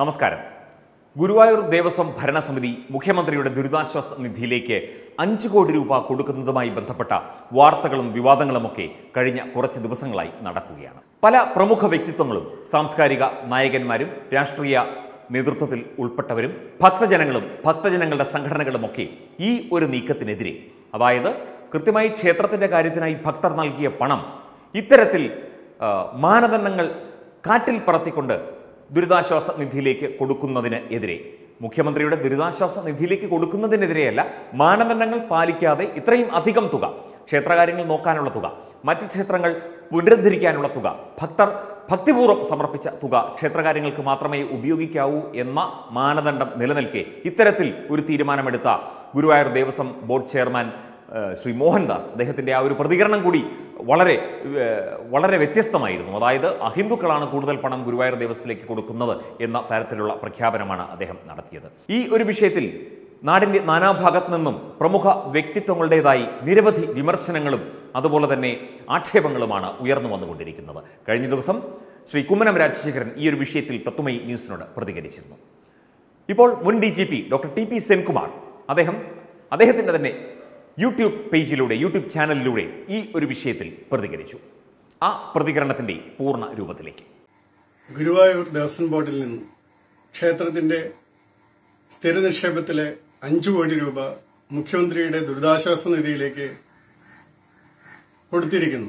നമസ്കാരം ഗുരുവായൂർ ദേവസ്വം ഭരണസമിതി മുഖ്യമന്ത്രിയുടെ ദുരിതാശ്വാസ നിധിയിലേക്ക് അഞ്ച് കോടി രൂപ കൊടുക്കുന്നതുമായി ബന്ധപ്പെട്ട വാർത്തകളും വിവാദങ്ങളുമൊക്കെ കഴിഞ്ഞ കുറച്ച് ദിവസങ്ങളായി നടക്കുകയാണ് പല പ്രമുഖ വ്യക്തിത്വങ്ങളും സാംസ്കാരിക നായകന്മാരും രാഷ്ട്രീയ നേതൃത്വത്തിൽ ഉൾപ്പെട്ടവരും ഭക്തജനങ്ങളും ഭക്തജനങ്ങളുടെ സംഘടനകളുമൊക്കെ ഈ ഒരു നീക്കത്തിനെതിരെ അതായത് കൃത്യമായി ക്ഷേത്രത്തിന്റെ കാര്യത്തിനായി ഭക്തർ നൽകിയ പണം ഇത്തരത്തിൽ ആ, മാനദണ്ഡങ്ങൾ കാറ്റിൽ പറത്തിക്കൊണ്ട് ദുരിതാശ്വാസ നിധിയിലേക്ക് കൊടുക്കുന്നതിന് എതിരെ മുഖ്യമന്ത്രിയുടെ ദുരിതാശ്വാസ നിധിയിലേക്ക് കൊടുക്കുന്നതിനെതിരെയല്ല മാനദണ്ഡങ്ങൾ പാലിക്കാതെ ഇത്രയും അധികം തുക ക്ഷേത്രകാര്യങ്ങൾ നോക്കാനുള്ള തുക മറ്റ് ക്ഷേത്രങ്ങൾ പുനരുദ്ധരിക്കാനുള്ള തുക ഭക്തർ ഭക്തിപൂർവ്വം സമർപ്പിച്ച തുക ക്ഷേത്രകാര്യങ്ങൾക്ക് മാത്രമേ ഉപയോഗിക്കാവൂ എന്ന മാനദണ്ഡം നിലനിൽക്കെ ഇത്തരത്തിൽ ഒരു തീരുമാനമെടുത്ത ഗുരുവായൂർ ദേവസ്വം ബോർഡ് ചെയർമാൻ ഏഹ് ശ്രീ മോഹൻദാസ് അദ്ദേഹത്തിൻ്റെ ആ ഒരു പ്രതികരണം കൂടി വളരെ ഏഹ് വളരെ വ്യത്യസ്തമായിരുന്നു അതായത് അഹിന്ദുക്കളാണ് കൂടുതൽ പണം ഗുരുവായൂർ ദേവസ്ഥത്തിലേക്ക് കൊടുക്കുന്നത് എന്ന തരത്തിലുള്ള പ്രഖ്യാപനമാണ് അദ്ദേഹം നടത്തിയത് ഈ ഒരു വിഷയത്തിൽ നാടിൻ്റെ നാനാഭാഗത്തു നിന്നും പ്രമുഖ വ്യക്തിത്വങ്ങളുടേതായി നിരവധി വിമർശനങ്ങളും അതുപോലെ തന്നെ ആക്ഷേപങ്ങളുമാണ് ഉയർന്നു വന്നുകൊണ്ടിരിക്കുന്നത് കഴിഞ്ഞ ദിവസം ശ്രീ കുമ്മനം രാജശേഖരൻ ഈ ഒരു വിഷയത്തിൽ തത്വമയി ന്യൂസിനോട് പ്രതികരിച്ചിരുന്നു ഇപ്പോൾ മുൻ D G P doctor T P Senkumar അദ്ദേഹം അദ്ദേഹത്തിൻ്റെ തന്നെ യൂട്യൂബ് പേജിലൂടെ യൂട്യൂബ് ചാനലിലൂടെ ഈ ഒരു വിഷയത്തിൽ പ്രതികരിച്ചു ആ പ്രതികരണത്തിൻ്റെ പൂർണ്ണ രൂപത്തിലേക്ക് ഗുരുവായൂർ ദേവസ്വം ബോർഡിൽ നിന്നും ക്ഷേത്രത്തിന്റെ സ്ഥിര നിക്ഷേപത്തിലെ അഞ്ചു കോടി രൂപ മുഖ്യമന്ത്രിയുടെ ദുരിതാശ്വാസ നിധിയിലേക്ക് കൊടുത്തിരിക്കുന്നു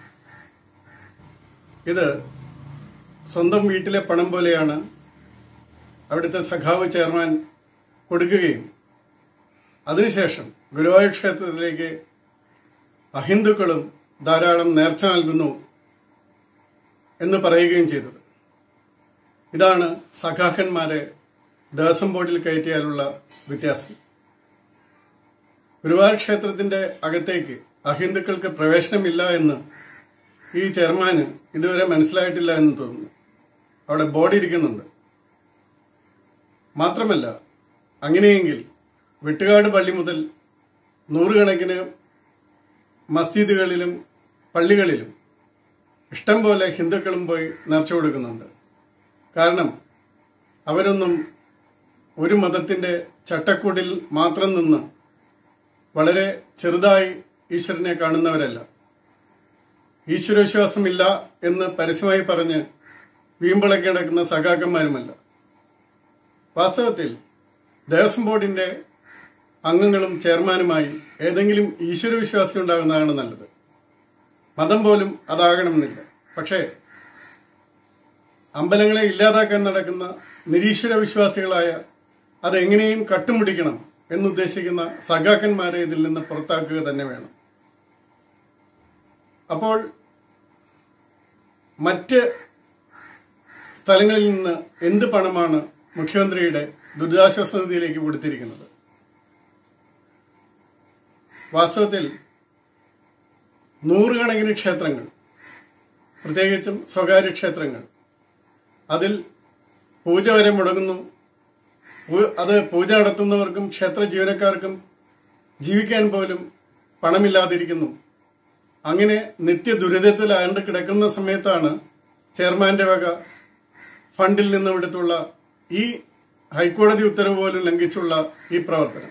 ഇത് സ്വന്തം വീട്ടിലെ പണം പോലെയാണ് അവിടുത്തെ സഖാവ് ചെയർമാൻ കൊടുക്കുകയും അതിനുശേഷം ഗുരുവായൂർ ക്ഷേത്രത്തിലേക്ക് അഹിന്ദുക്കളും ധാരാളം നേർച്ച നൽകുന്നു എന്ന് പറയുകയും ചെയ്തത് ഇതാണ് സഖാക്കന്മാരെ ദേവസ്വം ബോർഡിൽ കയറ്റിയാലുള്ള വ്യത്യാസം ഗുരുവായൂർ ക്ഷേത്രത്തിന്റെ അകത്തേക്ക് അഹിന്ദുക്കൾക്ക് പ്രവേശനമില്ല എന്ന് ഈ ചെയർമാന് ഇതുവരെ മനസ്സിലായിട്ടില്ല എന്ന് തോന്നുന്നു അവിടെ ബോർഡ് ഇരിക്കുന്നുണ്ട് മാത്രമല്ല അങ്ങനെയെങ്കിൽ വെട്ടുകാട് പള്ളി മുതൽ നൂറുകണക്കിന് മസ്ജിദുകളിലും പള്ളികളിലും ഇഷ്ടം പോലെ ഹിന്ദുക്കളും പോയി നേർച്ച കൊടുക്കുന്നുണ്ട് കാരണം അവരൊന്നും ഒരു മതത്തിന്റെ ചട്ടക്കൂടിൽ മാത്രം നിന്ന് വളരെ ചെറുതായി ഈശ്വരനെ കാണുന്നവരല്ല ഈശ്വരവിശ്വാസമില്ല എന്ന് പരസ്യമായി പറഞ്ഞ് വീമ്പിളക്കി കിടക്കുന്ന സഖാക്കന്മാരുമല്ല വാസ്തവത്തിൽ ദേവസ്വം ബോർഡിന്റെ അംഗങ്ങളും ചെയർമാനുമായി ഏതെങ്കിലും ഈശ്വരവിശ്വാസി ഉണ്ടാകുന്നതാണ് നല്ലത് മതം പോലും അതാകണമെന്നില്ല പക്ഷേ അമ്പലങ്ങളെ ഇല്ലാതാക്കാൻ നടക്കുന്ന നിരീശ്വര വിശ്വാസികളായ അതെങ്ങനെയും കട്ടുമുടിക്കണം എന്നുദ്ദേശിക്കുന്ന സഖാക്കന്മാരെ ഇതിൽ നിന്ന് പുറത്താക്കുക തന്നെ വേണം അപ്പോൾ മറ്റ് സ്ഥലങ്ങളിൽ നിന്ന് എന്ത് പണമാണ് മുഖ്യമന്ത്രിയുടെ ദുരിതാശ്വാസ നിധിയിലേക്ക് കൊടുത്തിരിക്കുന്നത് വാസ്തവത്തിൽ നൂറുകണക്കിന് ക്ഷേത്രങ്ങൾ പ്രത്യേകിച്ചും സ്വകാര്യ ക്ഷേത്രങ്ങൾ അതിൽ പൂജ വരെ മുടങ്ങുന്നു പൂ- അത് പൂജ നടത്തുന്നവർക്കും ക്ഷേത്ര ജീവനക്കാർക്കും ജീവിക്കാൻ പോലും പണമില്ലാതിരിക്കുന്നു അങ്ങനെ നിത്യ ദുരിതത്തിലാണ്ട് കിടക്കുന്ന സമയത്താണ് ചെയർമാന്റെ വക ഫണ്ടിൽ നിന്നും എടുത്തുള്ള ഈ ഹൈക്കോടതി ഉത്തരവ് പോലും ലംഘിച്ചുള്ള ഈ പ്രവർത്തനം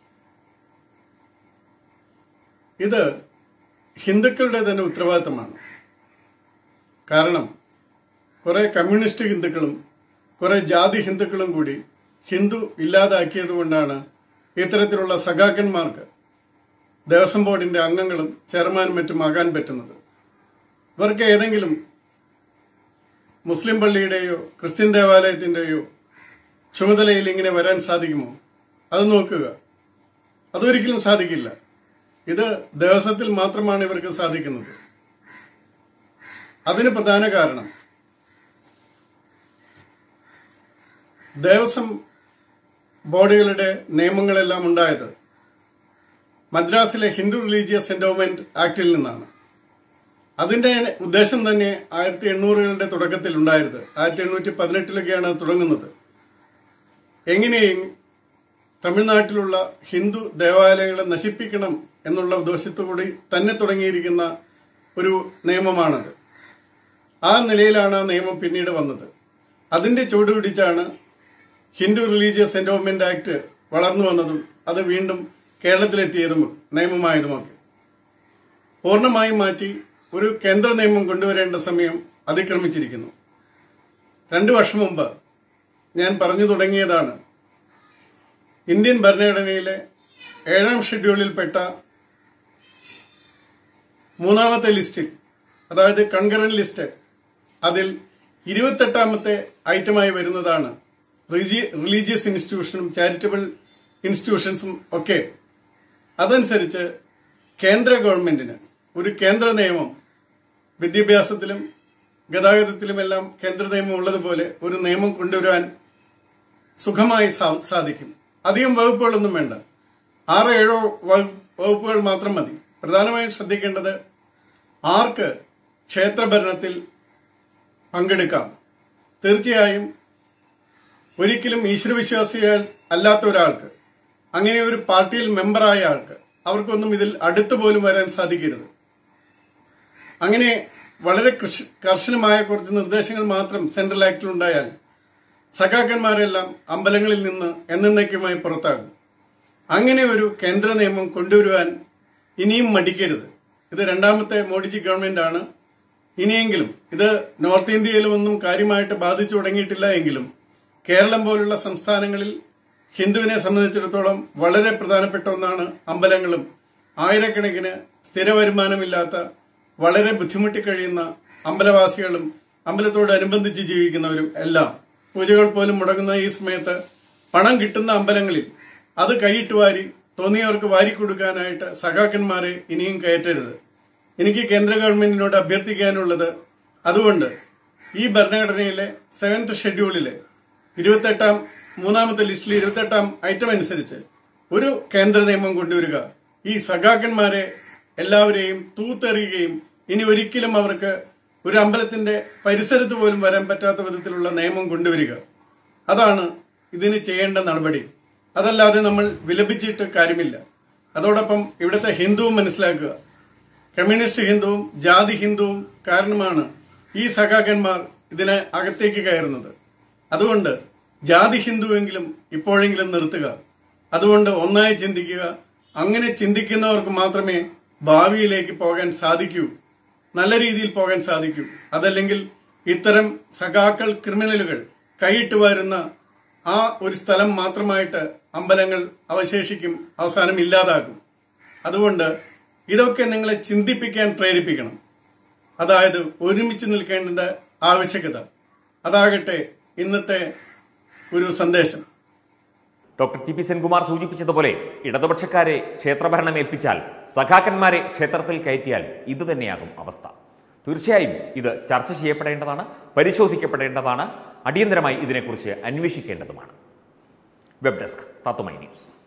ഇത് ഹിന്ദുക്കളുടെ തന്നെ ഉത്തരവാദിത്തമാണ് കാരണം കുറെ കമ്മ്യൂണിസ്റ്റ് ഹിന്ദുക്കളും കുറെ ജാതി ഹിന്ദുക്കളും കൂടി ഹിന്ദു ഇല്ലാതാക്കിയത് കൊണ്ടാണ് ഇത്തരത്തിലുള്ള സഖാക്കന്മാർക്ക് ദേവസ്വം ബോർഡിന്റെ അംഗങ്ങളും ചെയർമാനും മറ്റും ആകാൻ പറ്റുന്നത് ഇവർക്ക് ഏതെങ്കിലും മുസ്ലിം പള്ളിയുടെയോ ക്രിസ്ത്യൻ ദേവാലയത്തിന്റെയോ ചുമതലയിൽ ഇങ്ങനെ വരാൻ സാധിക്കുമോ അത് നോക്കുക അതൊരിക്കലും സാധിക്കില്ല ഇത് ദേവസ്വത്തിൽ മാത്രമാണ് ഇവർക്ക് സാധിക്കുന്നത് അതിന് പ്രധാന കാരണം ദേവസ്വം ബോർഡുകളുടെ നിയമങ്ങളെല്ലാം ഉണ്ടായത് മദ്രാസിലെ ഹിന്ദു റിലീജിയസ് എൻഡോമെന്റ് ആക്ടിൽ നിന്നാണ് അതിന്റെ ഉദ്ദേശം തന്നെ ആയിരത്തി എണ്ണൂറുകളുടെ തുടക്കത്തിൽ ഉണ്ടായത് ആയിരത്തി എണ്ണൂറ്റി പതിനെട്ടിലൊക്കെയാണ് അത് തുടങ്ങുന്നത് എങ്ങനെയും തമിഴ്നാട്ടിലുള്ള ഹിന്ദു ദേവാലയങ്ങളെ നശിപ്പിക്കണം എന്നുള്ള ഉദ്ദേശത്തോടുകൂടി തന്നെ തുടങ്ങിയിരിക്കുന്ന ഒരു നിയമമാണത് ആ നിലയിലാണ് ആ നിയമം പിന്നീട് വന്നത് അതിന്റെ ചുവട് പിടിച്ചാണ് ഹിന്ദു റിലീജിയസ് എൻഡോവ്മെന്റ് ആക്ട് വളർന്നു വന്നതും അത് വീണ്ടും കേരളത്തിലെത്തിയതും നിയമമായതുമൊക്കെ പൂർണ്ണമായും മാറ്റി ഒരു കേന്ദ്ര നിയമം കൊണ്ടുവരേണ്ട സമയം അതിക്രമിച്ചിരിക്കുന്നു രണ്ടു വർഷം മുമ്പ് ഞാൻ പറഞ്ഞു തുടങ്ങിയതാണ് ഇന്ത്യൻ ഭരണഘടനയിലെ ഏഴാം ഷെഡ്യൂളിൽപ്പെട്ട മൂന്നാമത്തെ ലിസ്റ്റിൽ അതായത് കൺകറന്റ് ലിസ്റ്റ് അതിൽ ഇരുപത്തെട്ടാമത്തെ ഐറ്റമായി വരുന്നതാണ് റിലീജിയസ് ഇൻസ്റ്റിറ്റ്യൂഷനും ചാരിറ്റബിൾ ഇൻസ്റ്റിറ്റ്യൂഷൻസും ഒക്കെ അതനുസരിച്ച് കേന്ദ്ര ഗവൺമെന്റിന് ഒരു കേന്ദ്ര നിയമം വിദ്യാഭ്യാസത്തിലും ഗതാഗതത്തിലുമെല്ലാം കേന്ദ്ര നിയമം ഉള്ളതുപോലെ ഒരു നിയമം കൊണ്ടുവരാൻ സുഖമായി സാ- സാധിക്കും അധികം വകുപ്പുകളൊന്നും വേണ്ട ആറോ ഏഴോ വകു- വകുപ്പുകൾ മാത്രം മതി പ്രധാനമായും ശ്രദ്ധിക്കേണ്ടത് ആർക്ക് ക്ഷേത്രഭരണത്തിൽ പങ്കെടുക്കാം തീർച്ചയായും ഒരിക്കലും ഈശ്വരവിശ്വാസികൾ അല്ലാത്ത ഒരാൾക്ക് അങ്ങനെ ഒരു പാർട്ടിയിൽ മെമ്പറായ ആൾക്ക് അവർക്കൊന്നും ഇതിൽ അടുത്തു പോലും വരാൻ സാധിക്കരുത് അങ്ങനെ വളരെ കൃഷ- കർശനമായ കുറച്ച് നിർദ്ദേശങ്ങൾ മാത്രം സെൻട്രൽ ആക്ടിൽ ഉണ്ടായാൽ സഖാക്കന്മാരെല്ലാം അമ്പലങ്ങളിൽ നിന്ന് എന്നേക്കുമായി പുറത്താകും അങ്ങനെ ഒരു കേന്ദ്ര നിയമം കൊണ്ടുവരുവാൻ ഇനിയും മടിക്കരുത് ഇത് രണ്ടാമത്തെ മോഡിജി ഗവൺമെന്റ് ആണ് ഇനിയെങ്കിലും ഇത് നോർത്ത് ഇന്ത്യയിലൊന്നും കാര്യമായിട്ട് ബാധിച്ചു തുടങ്ങിയിട്ടില്ല എങ്കിലും കേരളം പോലുള്ള സംസ്ഥാനങ്ങളിൽ ഹിന്ദുവിനെ സംബന്ധിച്ചിടത്തോളം വളരെ പ്രധാനപ്പെട്ട ഒന്നാണ് അമ്പലങ്ങളും ആയിരക്കണക്കിന് സ്ഥിര വരുമാനമില്ലാത്ത വളരെ ബുദ്ധിമുട്ടി കഴിയുന്ന അമ്പലവാസികളും അമ്പലത്തോടനുബന്ധിച്ച് ജീവിക്കുന്നവരും എല്ലാം പൂജകൾ പോലും മുടങ്ങുന്ന ഈ സമയത്ത് പണം കിട്ടുന്ന അമ്പലങ്ങളിൽ അത് കൈയിട്ട് വാരി തോന്നിയവർക്ക് വാരിക്കൊടുക്കാനായിട്ട് സഖാക്കന്മാരെ ഇനിയും കയറ്റരുത് എനിക്ക് കേന്ദ്ര ഗവൺമെന്റിനോട് അഭ്യർത്ഥിക്കാനുള്ളത് അതുകൊണ്ട് ഈ ഭരണഘടനയിലെ സെവൻത് ഷെഡ്യൂളിലെ ഇരുപത്തെട്ടാം മൂന്നാമത്തെ ലിസ്റ്റിലെ ഇരുപത്തെട്ടാം ഐറ്റം അനുസരിച്ച് ഒരു കേന്ദ്ര നിയമം കൊണ്ടുവരിക ഈ സഖാക്കന്മാരെ എല്ലാവരെയും തൂത്തെറിയുകയും ഇനി ഒരിക്കലും അവർക്ക് ഒരു അമ്പലത്തിന്റെ പരിസരത്ത് പോലും വരാൻ പറ്റാത്ത വിധത്തിലുള്ള നിയമം കൊണ്ടുവരിക അതാണ് ഇതിന് ചെയ്യേണ്ട നടപടി അതല്ലാതെ നമ്മൾ വിലപിച്ചിട്ട് കാര്യമില്ല അതോടൊപ്പം ഇവിടുത്തെ ഹിന്ദുവും മനസ്സിലാക്കുക കമ്മ്യൂണിസ്റ്റ് ഹിന്ദുവും ജാതി ഹിന്ദുവും കാരണമാണ് ഈ സഖാക്കന്മാർ ഇതിനെ അകത്തേക്ക് കയറുന്നത് അതുകൊണ്ട് ജാതി ഹിന്ദുവെങ്കിലും ഇപ്പോഴെങ്കിലും നിർത്തുക അതുകൊണ്ട് ഒന്നായി ചിന്തിക്കുക അങ്ങനെ ചിന്തിക്കുന്നവർക്ക് മാത്രമേ ഭാവിയിലേക്ക് പോകാൻ സാധിക്കൂ നല്ല രീതിയിൽ പോകാൻ സാധിക്കൂ അതല്ലെങ്കിൽ ഇത്തരം സഖാക്കൾ ക്രിമിനലുകൾ കൈയിട്ട് വരുന്ന ആ ഒരു സ്ഥലം മാത്രമായിട്ട് അമ്പലങ്ങൾ അവശേഷിക്കും അവസാനം ഇല്ലാതാകും അതുകൊണ്ട് ഇതൊക്കെ നിങ്ങളെ ചിന്തിപ്പിക്കാൻ പ്രേരിപ്പിക്കണം അതായത് ഒരുമിച്ച് നിൽക്കേണ്ട ആവശ്യകത അതാകട്ടെ ഇന്നത്തെ ഒരു സന്ദേശം ഡോക്ടർ ടി പി സെൻകുമാർ സൂചിപ്പിച്ചതുപോലെ ഇടതുപക്ഷക്കാരെ ക്ഷേത്രഭരണം ഏൽപ്പിച്ചാൽ സഖാക്കന്മാരെ ക്ഷേത്രത്തിൽ കയറ്റിയാൽ ഇതുതന്നെയാകും അവസ്ഥ തീർച്ചയായും ഇത് ചർച്ച ചെയ്യപ്പെടേണ്ടതാണ് പരിശോധിക്കപ്പെടേണ്ടതാണ് അടിയന്തരമായി ഇതിനെക്കുറിച്ച് അന്വേഷിക്കേണ്ടതുമാണ് വെബ് ഡെസ്ക് തത്തുമൈ ന്യൂസ്